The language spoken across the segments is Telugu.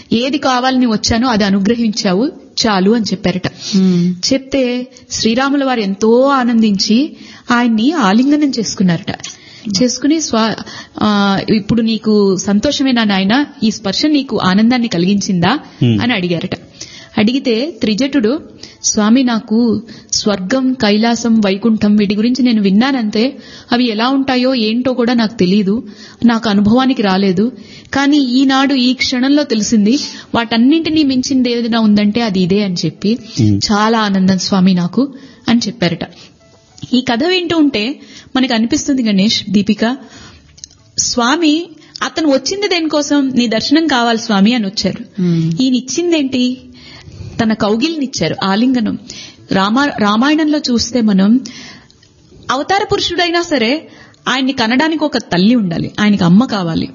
ఏది కావాలని వచ్చానో అది అనుగ్రహించావు చాలు అని చెప్పారట చెప్తే శ్రీరాముల వారు ఎంతో ఆనందించి ఆయన్ని ఆలింగనం చేసుకున్నారట చేసుకుని స్వా ఆ, ఇప్పుడు నీకు సంతోషమేనా నాయన ఈ స్పర్శ నీకు ఆనందాన్ని కలిగించిందా అని అడిగారట అడిగితే త్రిజటుడు స్వామి నాకు స్వర్గం కైలాసం వైకుంఠం వీటి గురించి నేను విన్నానంతే అవి ఎలా ఉంటాయో ఏంటో కూడా నాకు తెలియదు నాకు అనుభవానికి రాలేదు కానీ ఈనాడు ఈ క్షణంలో తెలిసింది వాటన్నింటినీ మించింది ఏదైనా ఉందంటే అది ఇదే అని చెప్పి చాలా ఆనందం స్వామి నాకు అని చెప్పారట ఈ కథ వింటూ ఉంటే మనకు అనిపిస్తుంది గణేష్ దీపిక స్వామి అతను వచ్చింది దేనికోసం నీ దర్శనం కావాలి స్వామి అని వచ్చారు ఈయన ఇచ్చిందేంటి తన కౌగిలినిచ్చారు ఆలింగనం రామా రామాయణంలో చూస్తే మనం అవతార పురుషుడైనా సరే ఆయన్ని కనడానికి ఒక తల్లి ఉండాలి ఆయనకి అమ్మ కావాలి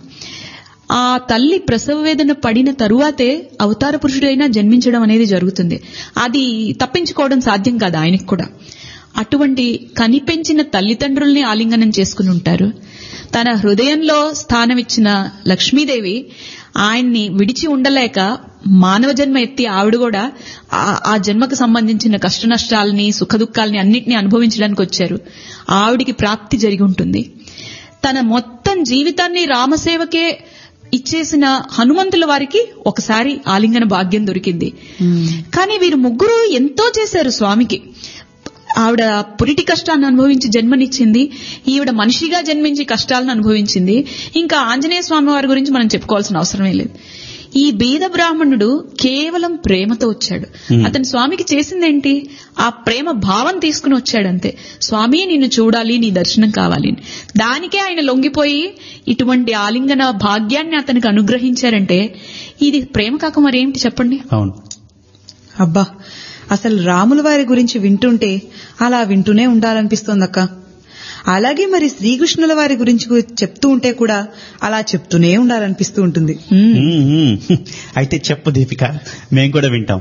ఆ తల్లి ప్రసవ వేదన పడిన తరువాతే అవతార పురుషుడైనా జన్మించడం అనేది జరుగుతుంది అది తప్పించుకోవడం సాధ్యం కాదు ఆయనకు కూడా అటువంటి కనిపెంచిన తల్లిదండ్రుల్ని ఆలింగనం చేసుకుని ఉంటారు తన హృదయంలో స్థానమిచ్చిన లక్ష్మీదేవి ఆయన్ని విడిచి ఉండలేక మానవ జన్మ ఎత్తి ఆవిడ కూడా ఆ- ఆ జన్మకు సంబంధించిన కష్ట నష్టాలని సుఖ దుఃఖాలని అన్నిటినీ అనుభవించడానికి వచ్చారు ఆవిడికి ప్రాప్తి జరిగి ఉంటుంది తన మొత్తం జీవితాన్ని రామసేవకే ఇచ్చేసిన హనుమంతుల వారికి ఒకసారి ఆలింగన భాగ్యం దొరికింది కానీ వీరు ముగ్గురు ఎంతో చేశారు స్వామికి ఆవిడ పురిటి కష్టాన్ని అనుభవించి జన్మనిచ్చింది ఈవిడ మనిషిగా జన్మించి కష్టాలను అనుభవించింది ఇంకా ఆంజనేయ స్వామి వారి గురించి మనం చెప్పుకోవాల్సిన అవసరమే లేదు ఈ బీద బ్రాహ్మణుడు కేవలం ప్రేమతో వచ్చాడు అతను స్వామికి చేసిందేంటి ఆ ప్రేమ భావం తీసుకుని వచ్చాడంతే స్వామి నిన్ను చూడాలి నీ దర్శనం కావాలి అని. దానికే ఆయన లొంగిపోయి ఇటువంటి ఆలింగన భాగ్యాన్ని అతనికి అనుగ్రహించారంటే ఇది ప్రేమ కాక మరేమిటి చెప్పండి అవును అబ్బా అసలు రాముల వారి గురించి వింటుంటే అలా వింటూనే ఉండాలనిపిస్తోందక్క అలాగే మరి శ్రీకృష్ణుల వారి గురించి గు- చెప్తూ ఉంటే కూడా అలా చెప్తూనే ఉండాలనిపిస్తూ ఉంటుంది ఉమ్. మ్మ్, మ్మ్. అయితే చెప్పు దీపిక మేం కూడా వింటాం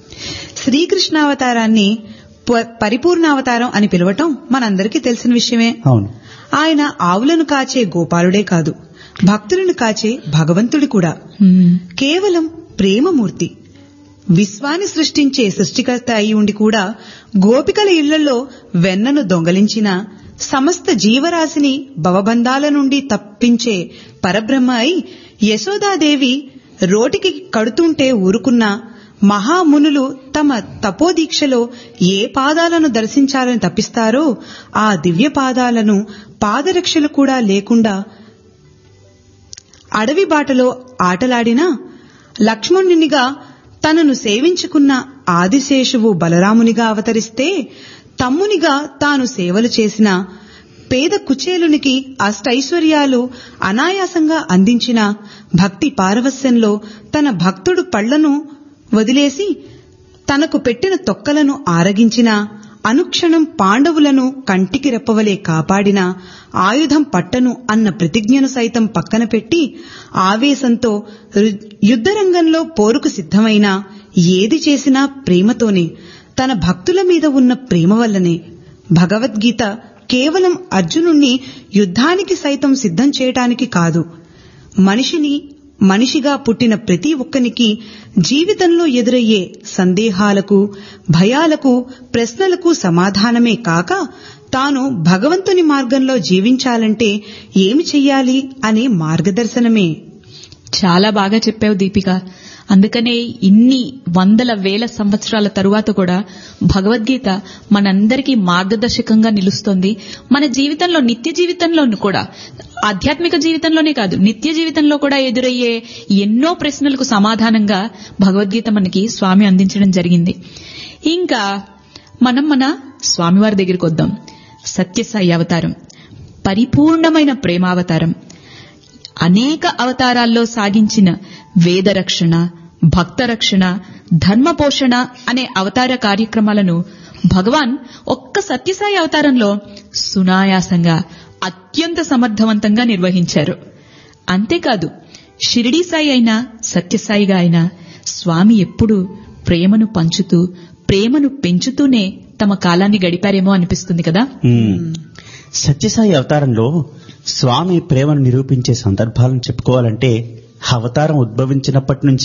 శ్రీకృష్ణావతారాన్ని ప- పరిపూర్ణావతారం అని పిలవటం మనందరికీ తెలిసిన విషయమే అవును ఆయన ఆవులను కాచే గోపాలుడే కాదు భక్తులను కాచే భగవంతుడి కూడా ఉమ్. కేవలం ప్రేమమూర్తి విశ్వాన్ని సృష్టించే సృష్టికర్త అయి ఉండి కూడా గోపికల ఇళ్లలో వెన్నను దొంగలించిన సమస్త జీవరాశిని భవబంధాల నుండి తప్పించే పరబ్రహ్మ అయి యశోదాదేవి రోటికి కడుతుంటే ఊరుకున్న మహామునులు తమ తపోదీక్షలో ఏ పాదాలను దర్శించాలని తప్పిస్తారో ఆ దివ్య పాదాలను పాదరక్షలు కూడా లేకుండా అడవి బాటలో ఆటలాడినా లక్ష్మణునిగా తనను సేవించుకున్న ఆదిశేషువు బలరామునిగా అవతరిస్తే తమ్మునిగా తాను సేవలు చేసిన పేద కుచేలునికి అష్టైశ్వర్యాలు అనాయాసంగా అందించిన భక్తి పారవస్యంలో తన భక్తుడు పళ్లను వదిలేసి తనకు పెట్టిన తొక్కలను ఆరగించిన అనుక్షణం పాండవులను కంటికి రెప్పవలే కాపాడిన ఆయుధం పట్టను అన్న ప్రతిజ్ఞను సైతం పక్కన పెట్టి ఆవేశంతో రు- యుద్ధరంగంలో పోరుకు సిద్ధమైన ఏది చేసినా ప్రేమతోనే తన భక్తుల మీద ఉన్న ప్రేమ వల్లనే భగవద్గీత కేవలం అర్జునుణ్ణి యుద్ధానికి సైతం సిద్ధం చేయటానికి కాదు మనిషిని మనిషిగా పుట్టిన ప్రతి ఒక్కనికి జీవితంలో ఎదురయ్యే సందేహాలకు భయాలకు ప్రశ్నలకు సమాధానమే కాక తాను భగవంతుని మార్గంలో జీవించాలంటే ఏమి చెయ్యాలి అనే మార్గదర్శనమే చాలా బాగా చెప్పావు దీపిక అందుకనే ఇన్ని వందల వేల సంవత్సరాల తరువాత కూడా భగవద్గీత మనందరికీ మార్గదర్శకంగా నిలుస్తోంది మన జీవితంలో నిత్య జీవితంలోనూ కూడా ఆధ్యాత్మిక జీవితంలోనే కాదు నిత్య జీవితంలో కూడా ఎదురయ్యే ఎన్నో ప్రశ్నలకు సమాధానంగా భగవద్గీత మనకి స్వామి అందించడం జరిగింది ఇంకా మనం మన స్వామివారి దగ్గరికి వద్దాం సత్యసాయి అవతారం పరిపూర్ణమైన ప్రేమావతారం అనేక అవతారాల్లో సాగించిన వేదరక్షణ భక్త రక్షణ ధర్మ పోషణ అనే అవతార కార్యక్రమాలను భగవాన్ ఒక్క సత్యసాయి అవతారంలో సునాయాసంగా అత్యంత సమర్థవంతంగా నిర్వహించారు అంతేకాదు షిరిడీ సాయి అయినా సత్యసాయిగా అయినా స్వామి ఎప్పుడూ ప్రేమను పంచుతూ ప్రేమను పెంచుతూనే తమ కాలాన్ని గడిపారేమో అనిపిస్తుంది కదా మ్మ్. సత్యసాయి అవతారంలో స్వామి ప్రేమను నిరూపించే సందర్భాలను చెప్పుకోవాలంటే అవతారం ఉద్భవించినప్పటి నుంచి